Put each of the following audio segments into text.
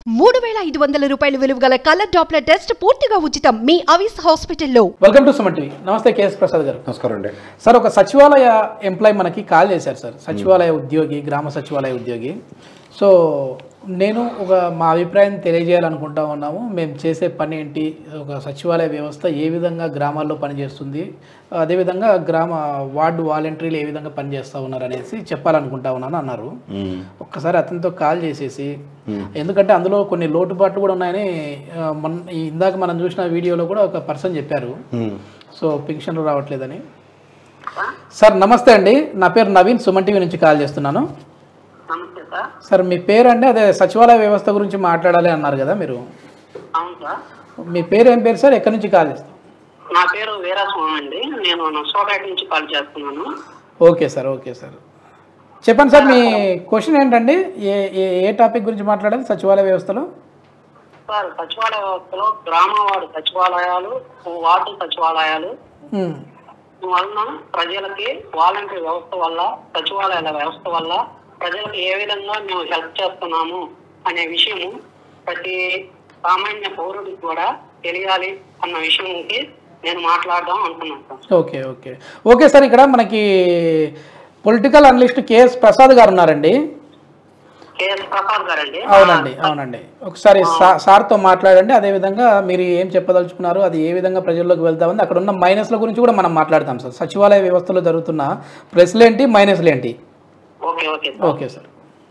మూడు వేల ఐదు వందల రూపాయల విలువ గల కలర్ డాప్లర్ టెస్ట్ పూర్తిగా ఉచితం మీ అవిస్ హాస్పిటల్లో వెల్కమ్ టు సుమన్ టీవీ నమస్తే కేఎస్ ప్రసాద్ గారు నమస్కారం అండి సార్ ఒక సచివాలయ ఎంప్లాయ్ మనకి కాల్ చేశారు సార్ సచివాలయ ఉద్యోగి గ్రామ సచివాలయ ఉద్యోగి సో నేను ఒక మా అభిప్రాయం తెలియజేయాలనుకుంటా ఉన్నాము మేము చేసే పని ఏంటి ఒక సచివాలయ వ్యవస్థ ఏ విధంగా గ్రామాల్లో పనిచేస్తుంది అదేవిధంగా గ్రామ వార్డు వాలంటీర్లు ఏ విధంగా పనిచేస్తూ ఉన్నారు అనేసి చెప్పాలనుకుంటా ఉన్నాను అన్నారు ఒక్కసారి అతనితో కాల్ చేసేసి ఎందుకంటే అందులో కొన్ని లోటుపాట్లు కూడా ఉన్నాయని ఆ, మొన్న ఈ ఇందాక మనం చూసిన వీడియోలో కూడా ఒక పర్సన్ చెప్పారు సో పింఛన్లు రావట్లేదని సార్ నమస్తే అండి నా పేరు నవీన్ సుమన్ టీవీ నుంచి కాల్ చేస్తున్నాను నమస్తే సార్ సార్ మీ పేరు అంటే అదే సచివాలయ వ్యవస్థ గురించి మాట్లాడాలి అన్నారు కదా మీరు అవును సార్ మీ పేరు ఏం పేరు సార్ ఎక్కడి నుంచి కాల్ చేస్తాం నా పేరు వీరాస్వామి అండి నేను నర్సోపేట నుంచి కాల్ చేస్తున్నాను ఓకే సార్ ఓకే సార్ చెప్పండి సార్ మీ క్వశ్చన్ ఏంటండి ఏ ఏ ఏ టాపిక్ గురించి మాట్లాడాలి సచివాలయ వ్యవస్థలో సార్ సచివాలయ వ్యవస్థలో గ్రామ వార్డు సచివాలయాలు వార్డు సచివాలయాలు ఉమ్, వలన ప్రజలకి వాలంటీర్ వ్యవస్థ వల్ల సచివాలయాల వ్యవస్థ వల్ల ప్రజలకు ఏ విధంగా మేము హెల్ప్ చేస్తున్నాము అనే విషయము ప్రతి సామాన్య పౌరుడికి కూడా తెలియాలి అన్న విషయంకి నేను మాట్లాడదాం అనుకున్నాను sir okay okay okay sir ఇక్కడ మనకి పొలిటికల్ అనలిస్ట్ కేఎస్ ప్రసాద్ గారు ఉన్నారండి కేఎస్ ప్రసాద్ గారండి అవునండి అవునండి ఒకసారి సా- సార్తో మాట్లాడండి అదేవిధంగా మీరు ఏం చెప్పదలుచుకున్నారు అది ఏ విధంగా ప్రజల్లోకి వెళ్తా ఉంది అక్కడ ఉన్న మైనస్ల గురించి కూడా మనం మాట్లాడతాం సార్ సచివాలయ వ్యవస్థలో జరుగుతున్న ప్లస్లు ఏంటి మైనస్లు ఏంటి okay okay sir okay sir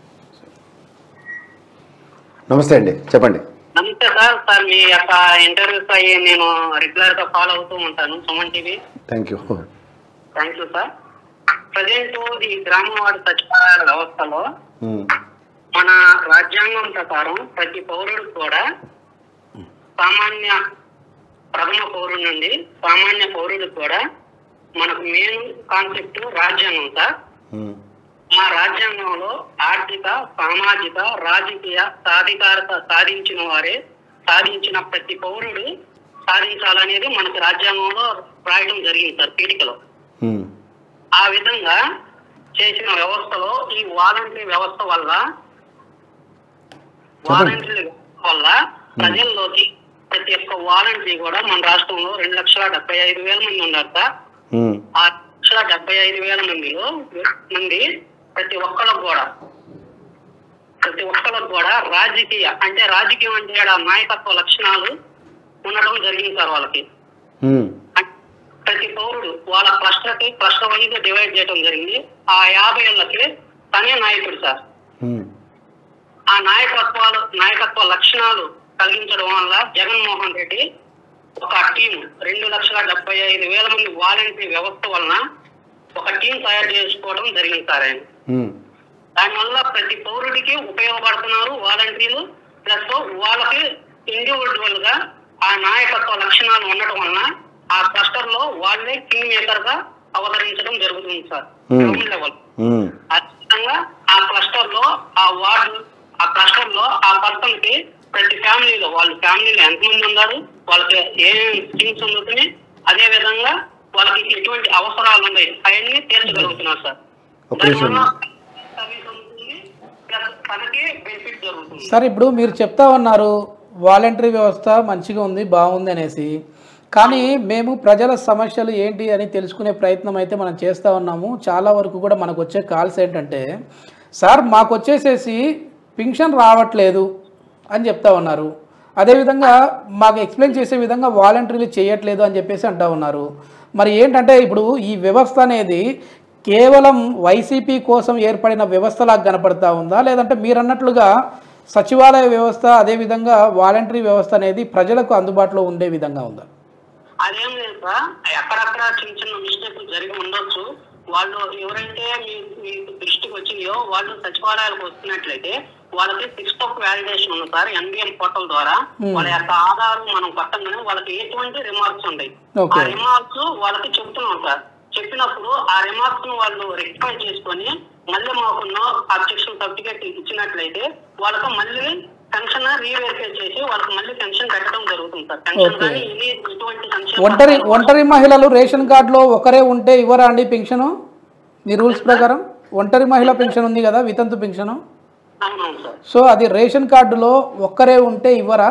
నమస్తే అండి చెప్పండి నమస్తే సార్ సార్ మీ యొక్క ఇంటర్వ్యూస్ అయ్యి నేను రెగ్యులర్ గా ఫాలో అవుతూ ఉంటాను Suman TV thank you thank you sir present ఈ గ్రామ వార్డు సచివాలయాల వ్యవస్థలో మన రాజ్యాంగం ప్రకారం ప్రతి పౌరుడు కూడా సామాన్య ప్రథమ పౌరుడు నుండి సామాన్య పౌరుడు కూడా మనకు మెయిన్ కాన్సెప్ట్ రాజ్యాంగం సార్ మా రాజ్యాంగంలో ఆర్థిక సామాజిక రాజకీయ సాధికారత సాధించిన వారే సాధించిన ప్రతి పౌరుడు సాధించాలనేది మనకు రాజ్యాంగంలో రాయడం జరిగింది సార్ పీఠికలో ఆ విధంగా చేసిన వ్యవస్థలో ఈ వాలంటరీ వ్యవస్థ వల్ల వాలంటరీ వల్ల ప్రజల్లోకి ప్రతి ఒక్క వాలంటరీ కూడా మన రాష్ట్రంలో రెండు లక్షల డెబ్బై ఐదు వేల మంది ఉన్నారు సార్ ఆ లక్షల డెబ్బై ఐదు వేల మందిలో మంది ప్రతి ఒక్కళ్ళకు కూడా ప్రతి ఒక్కళ్ళకు కూడా రాజకీయ అంటే రాజకీయం అంటే ఈడ నాయకత్వ లక్షణాలు ఉండడం జరిగింది సార్ వాళ్ళకి అంటే ప్రతి పౌరుడు వాళ్ళ క్లస్టర్కి క్లస్టర్ వైజ్ డివైడ్ చేయడం జరిగింది ఆ యాభై ఏళ్ళకి తనే నాయకుడు సార్ ఆ నాయకత్వాలు నాయకత్వ లక్షణాలు కలిగించడం వల్ల జగన్మోహన్ రెడ్డి ఒక టీం రెండు లక్షల డెబ్బై ఐదు వేల మంది వాలంటీర్ వ్యవస్థ వలన ఒక టీం తయారు చేసుకోవడం జరిగింది సార్ ఆయన దానివల్ల ప్రతి పౌరుడికి ఉపయోగపడుతున్నారు వాలంటీర్లు ప్లస్ వాళ్ళకి ఇండివిజువల్ గా ఆ నాయకత్వ లక్షణాలు ఉండటం వలన ఆ క్లస్టర్ లో వాళ్ళే కింగ్ మేకర్ గా అవతరించడం జరుగుతుంది సార్ Hmm. గ్రౌండ్ లెవెల్ అదేవిధంగా ఆ క్లస్టర్ లో ఆ వార్డు ఆ క్లస్టర్ లో ఆ పర్సన్ కి ప్రతి ఫ్యామిలీలో వాళ్ళ ఫ్యామిలీలో ఎంతమంది ఉన్నారు వాళ్ళకి ఏమేమి స్కీమ్స్ అందుతున్నాయి అదే విధంగా వాళ్ళకి ఎటువంటి అవసరాలు ఉన్నాయి అవన్నీ తీర్చగలుగుతున్నారు సార్ ఒక నిమిషం. దానివల్ల సర్వీస్ ఉంటుంది ప్లస్ తనకి బెనిఫిట్ జరుగుతుంది సార్ ఇప్పుడు మీరు చెప్తా ఉన్నారు వాలంటరీ వ్యవస్థ మంచిగా ఉంది బాగుంది అనేసి కానీ మేము ప్రజల సమస్యలు ఏంటి అని తెలుసుకునే ప్రయత్నం అయితే మనం చేస్తూ ఉన్నాము చాలా వరకు కూడా మనకు వచ్చే కాల్స్ ఏంటంటే సార్ మాకు వచ్చేసేసి పింఛన్ రావట్లేదు అని చెప్తా ఉన్నారు అదేవిధంగా మాకు ఎక్స్ప్లెయిన్ చేసే విధంగా వాలంటీర్లు చేయట్లేదు అని చెప్పేసి అంటా ఉన్నారు మరి ఏంటంటే ఇప్పుడు ఈ వ్యవస్థ అనేది కేవలం వైసీపీ కోసం ఏర్పడిన వ్యవస్థలాగా కనపడతా ఉందా లేదంటే మీరు అన్నట్లుగా సచివాలయ వ్యవస్థ అదేవిధంగా వాలంటరీ వ్యవస్థ అనేది ప్రజలకు అందుబాటులో ఉండే విధంగా ఉందా అదేం లేదు సార్ ఎక్కడక్కడ చిన్న చిన్న మిస్టేక్లు జరిగి ఉండొచ్చు వాళ్ళు ఎవరైతే మీ మీ దృష్టికి వచ్చినాయో వాళ్ళు సచివాలయాలకు వస్తున్నట్లయితే వాళ్ళకి సిక్స్ ఆఫ్ వ్యాలిడేషన్ ఉంది సార్ ఎన్బిఎం పోర్టల్ ద్వారా వాళ్ళ యొక్క ఆధారం మనం కొట్టంగానే వాళ్ళకి ఎటువంటి రిమార్క్స్ ఉన్నాయి Okay. ఆ రిమార్క్స్ వాళ్ళకి చెప్తున్నాం సార్ చెప్పినప్పుడు ఆ రిమార్క్స్ ను వాళ్ళు రెక్టిఫై చేసుకొని మళ్ళీ మాకు నో అబ్జెక్షన్ సర్టిఫికేట్ ఇచ్చినట్లయితే వాళ్ళకు మళ్ళీ పెన్షన్ రీవెరిఫై చేసి వాళ్ళకి మళ్ళీ పెన్షన్ కట్టడం జరుగుతుంది సార్ పెన్షన్ Okay. కానీ ఇది ఇటువంటి సంక్షేమ ఒంటరి పథకాలు ఒంటరి మహిళలు రేషన్ కార్డులో ఒకరే ఉంటే ఇవ్వరా అండి పెన్షను మీ రూల్స్ ప్రకారం ఒంటరి మహిళ పెన్షన్ ఉంది కదా వితంతు పెన్షను అవునవును సార్ సో అది రేషన్ కార్డులో ఒక్కరే ఉంటే ఇవ్వరా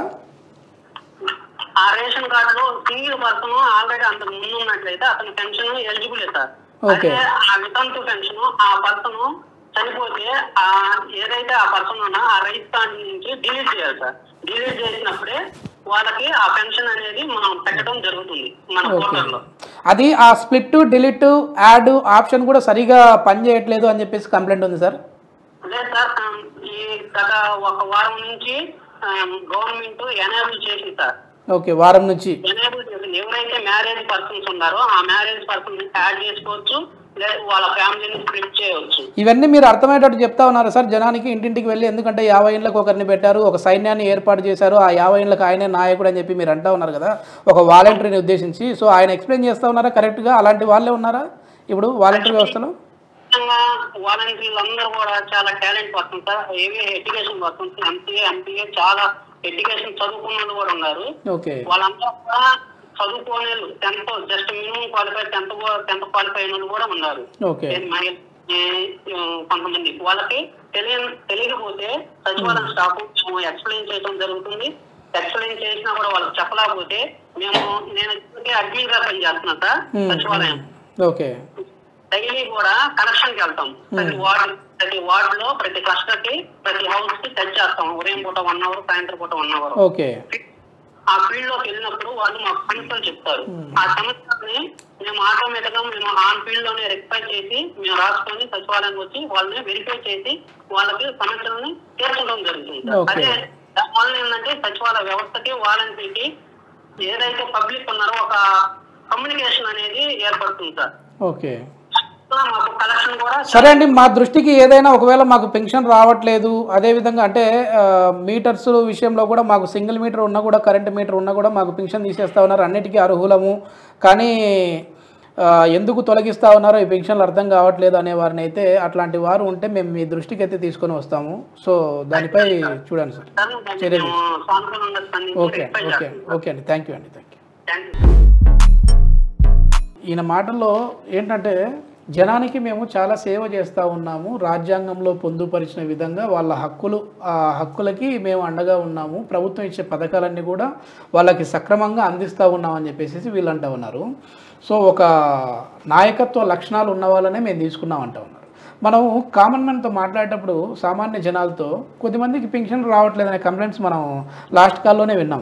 ఆ రేషన్ కార్డులో సింగిల్ పర్సన్ ఆల్రెడీ అంతకు ముందు ఉన్నట్లయితే అతని పెన్షన్ ఎలిజిబుల్ సార్ Okay. అయితే ఆ వితంతు పెన్షన్ ఆ పర్సన్ చనిపోతే ఆ ఏదైతే ఆ పర్సన్ ఉన్నా ఆ రైతు కార్డు నుంచి డిలీట్ చేయాలి సార్ డిలీట్ చేసినప్పుడే వాళ్ళకి ఆ పెన్షన్ అనేది మనం పెట్టడం జరుగుతుంది మన ఓకే పోర్టల్లో అది ఆ స్ప్లిట్ డిలీట్ యాడ్ ఆప్షన్ కూడా సరిగా పనిచేయట్లేదు అని చెప్పేసి కంప్లైంట్ ఉంది సార్ లేదు సార్ ఆమ్, ఈ గత ఒక వారం నుంచి గవర్నమెంట్ ఎనేబుల్ చేసింది సార్ ఓకే వారం నుంచి ఎనేబుల్ చేసింది ఎవరైతే మ్యారేజ్ పర్సన్స్ ఉన్నారో ఆ మ్యారేజ్ పర్సన్ యాడ్ చేసుకోవచ్చు లేదా వాళ్ళ ఫ్యామిలీని స్ప్లిట్ చేయవచ్చు ఇవన్నీ మీరు అర్థమయ్యేటట్టు చెప్తా ఉన్నారు సార్ జనానికి ఇంటింటికి వెళ్ళి ఎందుకంటే యాభై ఏళ్ళకి ఒకరిని పెట్టారు ఒక సైన్యాన్ని ఏర్పాటు చేశారు ఆ యాభై ఏళ్ళకి ఆయనే నాయకుడు అని చెప్పి మీరు అంటా ఉన్నారు కదా ఒక వాలంటీర్ని ఉద్దేశించి సో ఆయన ఎక్స్ప్లెయిన్ చేస్తా ఉన్నారా కరెక్ట్గా అలాంటి వాళ్ళే ఉన్నారా ఇప్పుడు వాలంటీర్ వ్యవస్థలో ముఖ్యంగా వాలంటీర్లు అందరూ కూడా చాలా టాలెంట్ పర్సన్ సార్ ఏవి ఎడ్యుకేషన్ పర్సన్స్ ఎంసీఏ ఎంపీఏ చాలా ఎడ్యుకేషన్ చదువుకున్న వాళ్ళు కూడా ఉన్నారు ఓకే వాళ్ళంతా కూడా చదువుకోని tenth just minimum qualify tenth tenth qualify అయిన వాళ్ళు కూడా ఉన్నారు ఓకే ఏ మహిళ ఏ, ఆ, కొంతమంది వాళ్ళకి తెలియ తెలియకపోతే సచివాలయం స్టాఫ్ మేము ఎక్స్ప్లెయిన్ చేయడం జరుగుతుంది ఎక్స్ప్లెయిన్ చేసినా కూడా వాళ్ళకి చెప్పలేకపోతే మేము నేను అడ్మిన్ గా పనిచేస్తున్నా సార్ సచివాలయం ఓకే డైలీ కూడా కలెక్షన్ కి వెళ్తాం ప్రతి వార్డు ప్రతి వార్డు లో ప్రతి క్లస్టర్ కి ప్రతి హౌస్ కి టచ్ చేస్తాం ఉదయం పూట వన్ అవర్ సాయంత్రం పూట వన్ అవర్ ఓకే ఆ ఫీల్డ్ లోకి వెళ్ళినప్పుడు వాళ్ళు మాకు సమస్యలు చెప్తారు ఆ సమస్యల్ని మేము ఆటోమేటిక్ గా మేము ఆన్ ఫీల్డ్ లోనే రెక్టిఫై చేసి మేము రాసుకొని సచివాలయం వచ్చి వాళ్ళని వెరిఫై చేసి వాళ్ళకి సమస్యలని తీర్చడం జరుగుతుంది సార్. Okay. అదే దానివల్ల ఏంటంటే సచివాలయ వ్యవస్థకి వాలంటీర్కి ఏదైతే పబ్లిక్ ఉన్నారో ఒక కమ్యూనికేషన్ అనేది ఏర్పడుతుంది సార్ ఓకే సో మాకు కలెక్షన్ కూడా సరే అండి మా దృష్టికి ఏదైనా ఒకవేళ మాకు పెన్షన్ రావట్లేదు అదేవిధంగా అంటే ఆ, మీటర్స్ విషయంలో కూడా మాకు సింగిల్ మీటర్ ఉన్నా కూడా కరెంట్ మీటర్ ఉన్నా కూడా మాకు పెన్షన్ తీసేస్తా ఉన్నారు అన్నిటికీ అర్హులము కానీ ఆ, ఎందుకు తొలగిస్తా ఉన్నారో ఈ పెన్షన్లు అర్థం కావట్లేదు అనే వారిని అయితే అట్లాంటి వారు ఉంటే మేము మీ దృష్టికి అయితే తీసుకొని వస్తాము సో దానిపై చూడండి సార్ సార్, దాన్ని చర్యలు. మేము సానుకూలంగా స్పందించి ఓకే రెక్టిఫై ఓకే చేస్తాం ఓకే అండి థ్యాంక్ యూ అండి థ్యాంక్ యూ థ్యాంక్ యూ ఈయన మాటల్లో ఏంటంటే జనానికి మేము చాలా సేవ చేస్తూ ఉన్నాము రాజ్యాంగంలో పొందుపరిచిన విధంగా వాళ్ళ హక్కులు ఆ హక్కులకి మేము అండగా ఉన్నాము ప్రభుత్వం ఇచ్చే పథకాలన్నీ కూడా వాళ్ళకి సక్రమంగా అందిస్తూ ఉన్నామని చెప్పేసి వీళ్ళు అంటూ ఉన్నారు సో ఒక నాయకత్వ లక్షణాలు ఉన్న వాళ్ళనే మేము తీసుకున్నాం అంటూ ఉన్నారు మనం కామన్ మ్యాన్తో మాట్లాడేటప్పుడు సామాన్య జనాలతో కొద్దిమందికి పెన్షన్ రావట్లేదనే కంప్లైంట్స్ మనం లాస్ట్ కాల్లోనే విన్నాం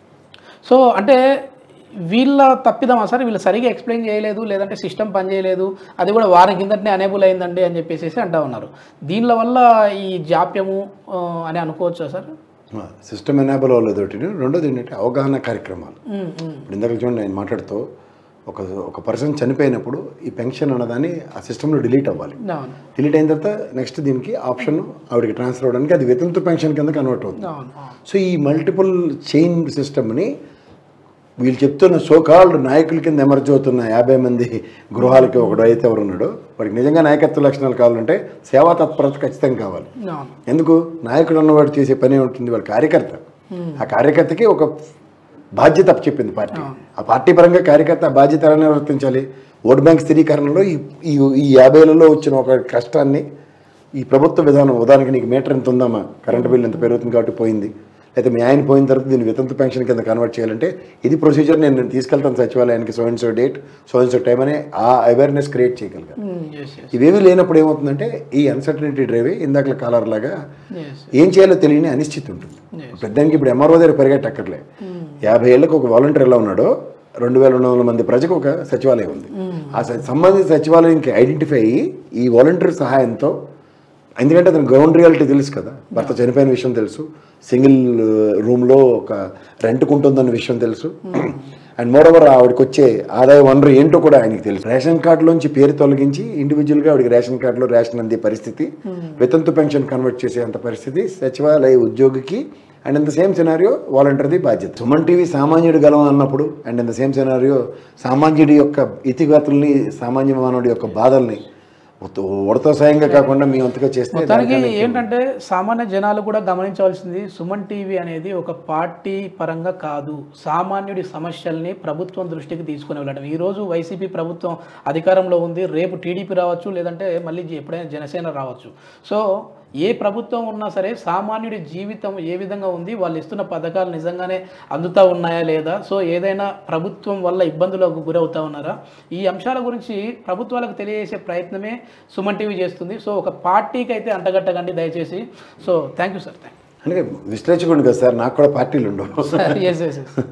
సో అంటే వీళ్ళ తప్పిదమా సార్ వీళ్ళు సరిగా ఎక్స్ప్లెయిన్ చేయలేదు లేదంటే సిస్టమ్ పనిచేయలేదు అది కూడా వారం కిందటనే అనేబుల్ అయిందండి అని చెప్పేసి అంటా ఉన్నారు దీనిల వల్ల ఈ జాప్యము ఆ, అని అనుకోవచ్చా సార్ సిస్టమ్ ఎనాబుల్ అవ్వలేదు ఒకటి రెండోది ఏంటంటే అవగాహన కార్యక్రమాలు ఉమ్, ఉమ్, ఇప్పుడు ఇందాక చూడండి నేను మాట్లాడుతూ ఒక ఒక పర్సన్ చనిపోయినప్పుడు ఈ పెన్షన్ అన్నదాన్ని ఆ సిస్టంలో డిలీట్ అవ్వాలి అవును డిలీట్ అయిన తర్వాత నెక్స్ట్ దీనికి ఆప్షన్ ఆవిడకి ట్రాన్స్ఫర్ అవ్వడానికి అది వితంతు పెన్షన్ కింద కన్వర్ట్ అవుతుంది అవును అవును. సో ఈ మల్టిపుల్ చైన్ సిస్టమ్ని వీళ్ళు చెప్తున్న సోకాల్డ్ నాయకుల కింద ఎమర్జ్ అవుతున్న యాభై మంది గృహాలకి ఒకడు అయితే ఎవరు ఉన్నాడో వాడికి నిజంగా నాయకత్వ లక్షణాలు కావాలంటే సేవా తత్పరత ఖచ్చితంగా కావాలి అవును ఎందుకు నాయకుడు ఉన్నవాడు చేసే పని ఉంటుంది వాడు కార్యకర్త ఆ కార్యకర్తకి ఒక బాధ్యత చెప్పింది పార్టీ ఆ పార్టీ పరంగా కార్యకర్త ఆ బాధ్యత ఎలా నిర్వర్తించాలి ఓట్ బ్యాంక్ స్థిరీకరణలో ఈ ఈ ఈ యాభైలలో వచ్చిన ఒక కష్టాన్ని ఈ ప్రభుత్వ విధానం ఉదాహరణకి నీకు మీటర్ ఎంత ఉందమ్మా కరెంటు బిల్ ఎంత పెరుగుతుంది కాబట్టి పోయింది అయితే మీ ఆయన పోయిన తర్వాత దీన్ని వితంతు పెన్షన్ కింద కన్వర్ట్ చేయాలంటే ఇది ప్రొసీజర్ నేను నేను తీసుకెళ్తాను సచివాలయానికి so and so date so and so time అనే ఆ అవేర్నెస్ క్రియేట్ చేయగలిగాను ఉమ్, yes, yes, ఇవేమీ లేనప్పుడు ఏమవుతుందంటే ఈ అన్సర్టనిటీ డ్రైవే ఇందాక కాలర్ లాగా yes. ఏం చేయాలో తెలియని అనిశ్చితి ఉంటుంది Yes. పెద్దానికి ఇప్పుడు ఎంఆర్ఓ దగ్గర పరిగెట్టక్కర్లే యాభై ఏళ్ళకి ఒక వాలంటీర్ ఎలా ఉన్నాడో రెండు వేల రెండు వందల మంది ప్రజకు ఒక సచివాలయం ఉంది ఆ స- సంబంధిత సచివాలయంకి ఐడెంటిఫై అయ్యి ఈ వాలంటీర్ సహాయంతో ఎందుకంటే అతను గ్రౌండ్ రియాలిటీ తెలుసు కదా భర్త చనిపోయిన విషయం తెలుసు సింగిల్ రూమ్లో ఒక రెంట్కు ఉంటుందన్న విషయం తెలుసు అండ్ మోర్ ఓవర్ ఆవిడకి వచ్చే ఆదాయ వనరు ఏంటో కూడా ఆయనకి తెలుసు రేషన్ కార్డులోంచి పేరు తొలగించి ఇండివిజువల్గా ఆవిడకి రేషన్ కార్డులో రేషన్ అందే పరిస్థితి వితంతు పెన్షన్ కన్వర్ట్ చేసే అంత పరిస్థితి సచివాలయ ఉద్యోగికి and in the same scenario వాలంటీర్ది బాధ్యత సుమన్ టీవీ సామాన్యుడు గలం అన్నప్పుడు and in the same scenario సామాన్యుడి యొక్క ఇతిగతుల్ని సామాన్య మానవుడి యొక్క బాధల్ని ఉడత సాయంగా కాకుండా మీ వంతుగా చేస్తే మొత్తానికి దానికన్నా ఎక్కువ. ఏంటంటే సామాన్య జనాలు కూడా గమనించవలసింది సుమన్ టీవీ అనేది ఒక పార్టీ పరంగా కాదు సామాన్యుడి సమస్యల్ని ప్రభుత్వం దృష్టికి తీసుకుని వెళ్ళడం ఈరోజు వైసీపీ ప్రభుత్వం అధికారంలో ఉంది రేపు టీడీపీ రావచ్చు లేదంటే మళ్ళీ జ- ఎప్పుడైనా జనసేన రావచ్చు సో ఏ ప్రభుత్వం ఉన్నా సరే సామాన్యుడి జీవితం ఏ విధంగా ఉంది వాళ్ళు ఇస్తున్న పథకాలు నిజంగానే అందుతా ఉన్నాయా లేదా సో ఏదైనా ప్రభుత్వం వల్ల ఇబ్బందులకు గురవుతా ఉన్నారా ఈ అంశాల గురించి ప్రభుత్వాలకు తెలియజేసే ప్రయత్నమే సుమన్ టీవీ చేస్తుంది సో ఒక పార్టీకి అయితే అంటగట్టకండి దయచేసి so thank you sir thank అందుకే విశ్లేషకుడు కదా సార్ నాకు కూడా పార్టీలు ఉండవు యూ ఎస్ ఎస్